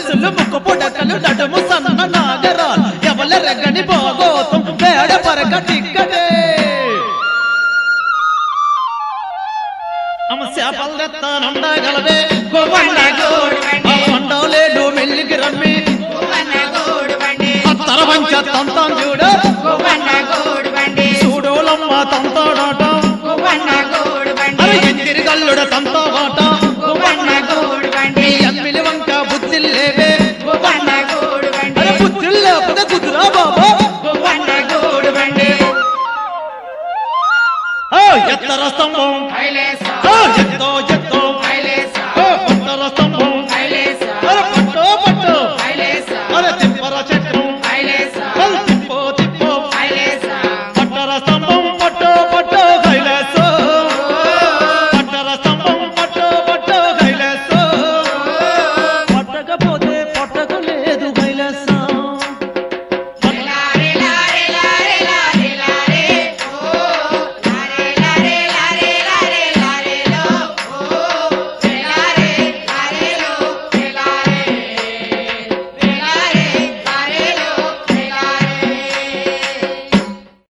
గొలుసులు ముక్కు పుడకలు నడుము సన్న నాగరాలు ఎవల రెగని బాగోతం పేడ పరక టిక్కటే అమ శాపల్ రెత్తానుండగలవే గోవండ గోడి